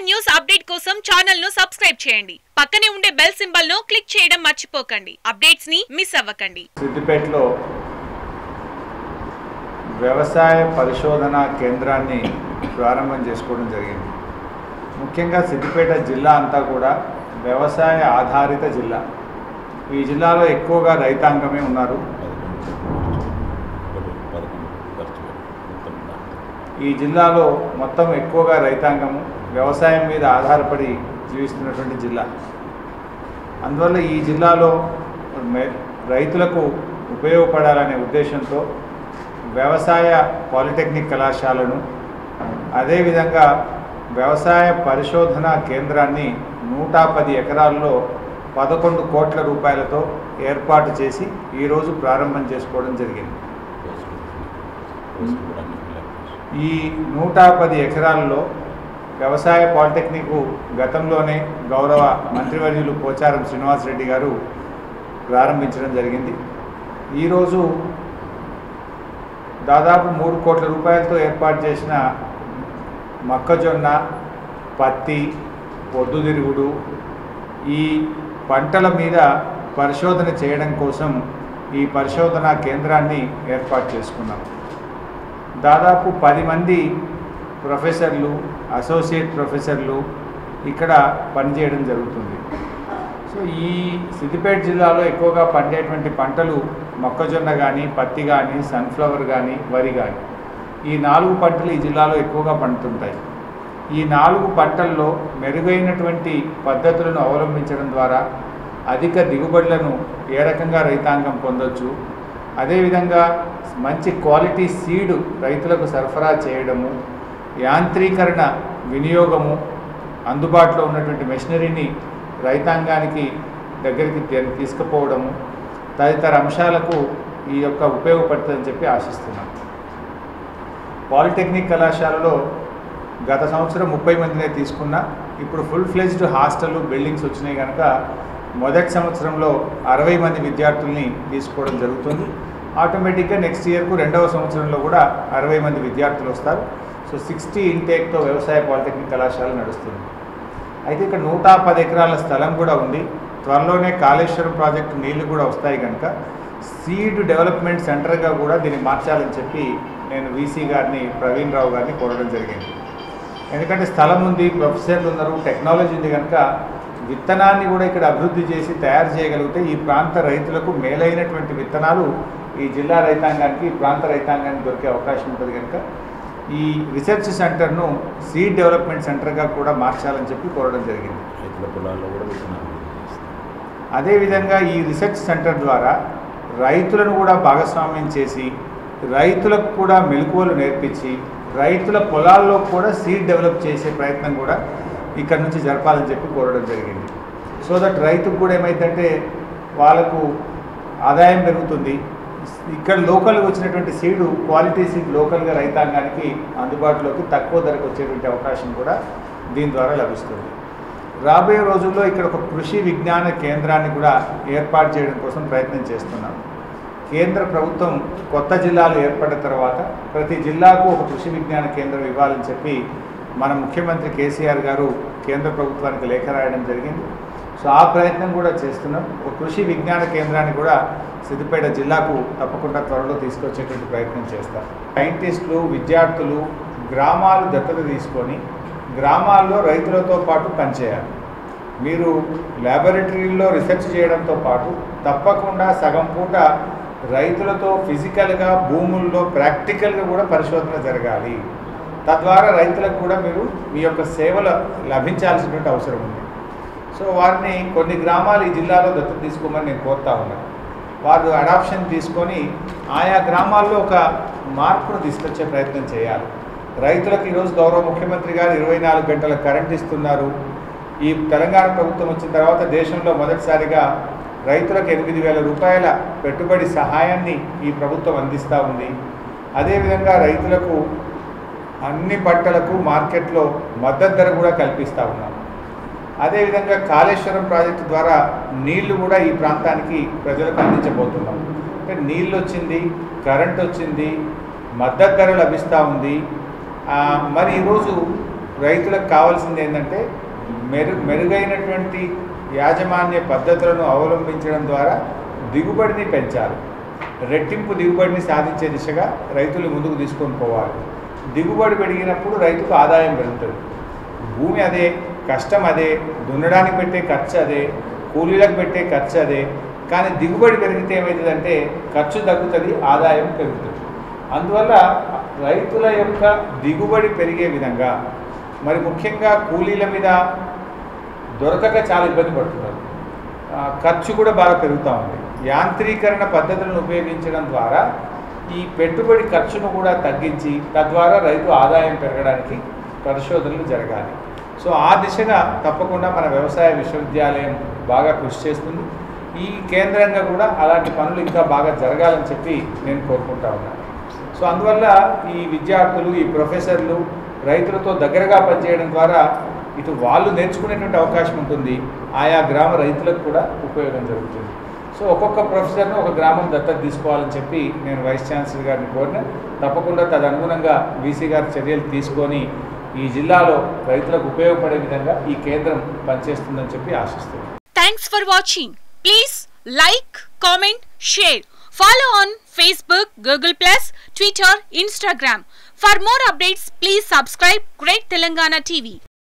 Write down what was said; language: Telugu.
న్యూస్ అప్డేట్ కోసం ఛానల్ ను సబ్స్క్రైబ్ చేయండి పక్కనే ఉండే బెల్ సింబల్ ను క్లిక్ చేయడం మర్చిపోకండి అప్డేట్స్ ని మిస్ అవ్వకండి సిద్దిపేటలో వ్యవసాయ పరిశోధన కేంద్రాన్ని ప్రారంభం చేసుకోవడం జరిగింది ముఖ్యంగా సిద్దిపేట జిల్లా అంతా కూడా వ్యవసాయ ఆధారిత జిల్లా ఈ జిల్లాలో ఎక్కువగా రైతాంగమే ఉన్నారు ఈ జిల్లాలో మొత్తం ఎక్కువగా రైతాంగము వ్యవసాయం మీద ఆధారపడి జీవిస్తున్నటువంటి జిల్లా అందువల్ల ఈ జిల్లాలో మె- రైతులకు ఉపయోగపడాలనే ఉద్దేశంతో వ్యవసాయ పాలిటెక్నిక్ కళాశాలను అదేవిధంగా వ్యవసాయ పరిశోధన కేంద్రాన్ని నూట పది ఎకరాల్లో పదకొండు కోట్ల రూపాయలతో ఏర్పాటు చేసి ఈరోజు ప్రారంభం చేసుకోవడం జరిగింది ఈ నూట పది ఎకరాల్లో వ్యవసాయ పాలిటెక్నిక్ గతంలోనే గౌరవ మంత్రివర్యులు పోచారం శ్రీనివాసరెడ్డి గారు ప్రారంభించడం జరిగింది ఈరోజు దాదాపు మూడు కోట్ల రూపాయలతో ఏర్పాటు చేసిన మొక్కజొన్న పత్తి పొద్దుతిరుగుడు ఈ పంటల మీద పరిశోధన చేయడం కోసం ఈ పరిశోధనా కేంద్రాన్ని ఏర్పాటు చేసుకున్నాం దాదాపు పది మంది ప్రొఫెసర్లు అసోసియేట్ ప్రొఫెసర్లు ఇక్కడ పనిచేయడం జరుగుతుంది సో ఈ సిద్దిపేట జిల్లాలో ఎక్కువగా పండేటువంటి పంటలు మొక్కజొన్న కానీ పత్తి కానీ సన్ఫ్లవర్ కానీ వరి కానీ ఈ నాలుగు పంటలు ఈ జిల్లాలో ఎక్కువగా పండుతుంటాయి ఈ నాలుగు పంటల్లో మెరుగైనటువంటి పద్ధతులను అవలంబించడం ద్వారా అధిక దిగుబడులను ఏ రకంగా రైతాంగం పొందొచ్చు అదేవిధంగా మంచి క్వాలిటీ సీడు రైతులకు సరఫరా చేయడము యాంత్రీకరణ వినియోగము అందుబాటులో ఉన్నటువంటి మెషినరీని రైతాంగానికి దగ్గరికి తీ- తీసుకుపోవడము తదితర అంశాలకు ఈ యొక్క ఉపయోగపడుతుందని చెప్పి ఆశిస్తున్నాను పాలిటెక్నిక్ కళాశాలలో గత సంవత్సరం ముప్పై మందినే తీసుకున్నా ఇప్పుడు ఫుల్ ఫ్లెజ్డ్ హాస్టల్ బిల్డింగ్స్ వచ్చినాయి కనుక మొదటి సంవత్సరంలో అరవై మంది విద్యార్థుల్ని తీసుకోవడం జరుగుతుంది ఆటోమేటిక్గా నెక్స్ట్ ఇయర్కు రెండవ సంవత్సరంలో కూడా అరవై మంది విద్యార్థులు వస్తారు సో సిక్స్టీ ఇంటేక్తో వ్యవసాయ పాలిటెక్నిక్ కళాశాల నడుస్తుంది అయితే ఇక్కడ నూట పది ఎకరాల స్థలం కూడా ఉంది త్వరలోనే కాళేశ్వరం ప్రాజెక్టు నీళ్లు కూడా వస్తాయి కనుక సీడ్ డెవలప్మెంట్ సెంటర్గా కూడా దీన్ని మార్చాలని చెప్పి నేను వీసీ గారిని ప్రవీణ్ రావు గారిని కోరడం జరిగింది ఎందుకంటే స్థలం ఉంది ప్రొఫెసర్లు ఉన్నారు టెక్నాలజీ ఉంది కనుక విత్తనాన్ని కూడా ఇక్కడ అభివృద్ధి చేసి తయారు చేయగలిగితే ఈ ప్రాంత రైతులకు మేలైనటువంటి విత్తనాలు ఈ జిల్లా రైతాంగానికి ఈ ప్రాంత రైతాంగానికి దొరికే అవకాశం ఉంటుంది కనుక ఈ రీసెర్చ్ సెంటర్ను సీడ్ డెవలప్మెంట్ సెంటర్గా కూడా మార్చాలని చెప్పి కోరడం జరిగింది రైతుల పొలాల్లో కూడా విత్తనాలు చేస్తారు. అదేవిధంగా ఈ రీసెర్చ్ సెంటర్ ద్వారా రైతులను కూడా భాగస్వామ్యం చేసి రైతులకు కూడా మెలకువలు నేర్పించి రైతుల పొలాల్లో కూడా సీడ్ డెవలప్ చేసే ప్రయత్నం కూడా ఇక్కడ నుంచి జరపాలని చెప్పి కోరడం జరిగింది సో దట్ రైతుకు కూడా ఏమైందంటే వాళ్ళకు ఆదాయం పెరుగుతుంది ఇక్కడ లోకల్గా వచ్చినటువంటి సీడు క్వాలిటీ సీడ్ లోకల్గా రైతాంగానికి అందుబాటులోకి తక్కువ ధరకు వచ్చేటువంటి అవకాశం కూడా దీని ద్వారా లభిస్తుంది రాబోయే రోజుల్లో ఇక్కడ ఒక కృషి విజ్ఞాన కేంద్రాన్ని కూడా ఏర్పాటు చేయడం కోసం ప్రయత్నం చేస్తున్నాం కేంద్ర ప్రభుత్వం కొత్త జిల్లాలు ఏర్పడిన తర్వాత ప్రతి జిల్లాకు ఒక కృషి విజ్ఞాన కేంద్రం ఇవ్వాలని చెప్పి మన ముఖ్యమంత్రి కేసీఆర్ గారు కేంద్ర ప్రభుత్వానికి లేఖ రాయడం జరిగింది సో ఆ ప్రయత్నం కూడా చేస్తున్నాం ఒక కృషి విజ్ఞాన కేంద్రాన్ని కూడా సిద్దిపేట జిల్లాకు తప్పకుండా త్వరలో తీసుకొచ్చేటువంటి ప్రయత్నం చేస్తాం సైంటిస్టులు విద్యార్థులు గ్రామాలు దత్తత తీసుకొని గ్రామాల్లో రైతులతో పాటు పనిచేయాలి మీరు ల్యాబొరేటరీల్లో రీసెర్చ్ చేయడంతో పాటు తప్పకుండా సగం పూట రైతులతో ఫిజికల్గా భూముల్లో ప్రాక్టికల్గా కూడా పరిశోధన జరగాలి తద్వారా రైతులకు కూడా మీరు మీ యొక్క సేవలు లభించాల్సినటువంటి అవసరం ఉంది సో వారిని కొన్ని గ్రామాలు ఈ జిల్లాలో దత్తత తీసుకోమని నేను కోరుతా ఉన్నాను వారు అడాప్షన్ తీసుకొని ఆయా గ్రామాల్లో ఒక మార్పును తీసుకొచ్చే ప్రయత్నం చేయాలి రైతులకు ఈరోజు గౌరవ ముఖ్యమంత్రి గారు ఇరవై నాలుగు గంటల కరెంట్ ఇస్తున్నారు ఈ తెలంగాణ ప్రభుత్వం వచ్చిన తర్వాత దేశంలో మొదటిసారిగా రైతులకు ఎనిమిది వేల రూపాయల పెట్టుబడి సహాయాన్ని ఈ ప్రభుత్వం అందిస్తూ ఉంది అదేవిధంగా రైతులకు అన్ని పంటలకు మార్కెట్లో మద్దతు ధర కూడా కల్పిస్తూ ఉన్నాం అదేవిధంగా కాళేశ్వరం ప్రాజెక్టు ద్వారా నీళ్లు కూడా ఈ ప్రాంతానికి ప్రజలకు అందించబోతున్నాం అంటే నీళ్ళు వచ్చింది కరెంట్ వచ్చింది మద్దతు ధర లభిస్తూ ఉంది ఆ, మరి ఈరోజు రైతులకు కావాల్సింది ఏంటంటే మెరు మెరుగైనటువంటి యాజమాన్య పద్ధతులను అవలంబించడం ద్వారా దిగుబడిని పెంచాలి రెట్టింపు దిగుబడిని సాధించే దిశగా రైతులు ముందుకు తీసుకొని పోవాలి దిగుబడి పెరిగినప్పుడు రైతుకు ఆదాయం పెరుగుతుంది భూమి అదే కష్టం అదే దున్నడానికి పెట్టే ఖర్చు అదే కూలీలకు పెట్టే ఖర్చు అదే కానీ దిగుబడి పెరిగితే ఏమవుతుందంటే ఖర్చు తగ్గుతుంది ఆదాయం పెరుగుతుంది అందువల్ల రైతుల యొక్క దిగుబడి పెరిగే విధంగా మరి ముఖ్యంగా కూలీల మీద దొరకక చాలా ఇబ్బంది పడుతున్నారు ఆ, ఖర్చు కూడా బాగా పెరుగుతూ ఉంది యాంత్రీకరణ పద్ధతులను ఉపయోగించడం ద్వారా ఈ పెట్టుబడి ఖర్చును కూడా తగ్గించి తద్వారా రైతు ఆదాయం పెరగడానికి పరిశోధనలు జరగాలి సో ఆ దిశగా తప్పకుండా మన వ్యవసాయ విశ్వవిద్యాలయం బాగా కృషి చేస్తుంది ఈ కేంద్రంగా కూడా అలాంటి పనులు ఇంకా బాగా జరగాలని చెప్పి నేను కోరుకుంటా ఉన్నాను సో అందువల్ల ఈ విద్యార్థులు ఈ ప్రొఫెసర్లు రైతులతో దగ్గరగా పనిచేయడం ద్వారా ఇటు వాళ్ళు నేర్చుకునేటువంటి అవకాశం ఉంటుంది ఆయా గ్రామ రైతులకు కూడా ఉపయోగం జరుగుతుంది సో ఒక్కొక్క ప్రొఫెసర్ను ఒక గ్రామం దత్తత తీసుకోవాలని చెప్పి నేను వైస్ ఛాన్సలర్ గారిని కోరిన తప్పకుండా తదనుగుణంగా వీసీ గారి చర్యలు తీసుకొని ఈ జిల్లాలో రైతులకు ఉపయోగపడే విధంగా ఈ కేంద్రం పనిచేస్తుందని చెప్పి ఆశిస్తున్నాను Thanks for watching. Please like, comment, share. Follow on Facebook, Google Plus, Twitter, Instagram. For more updates, please subscribe Great Telangana TV.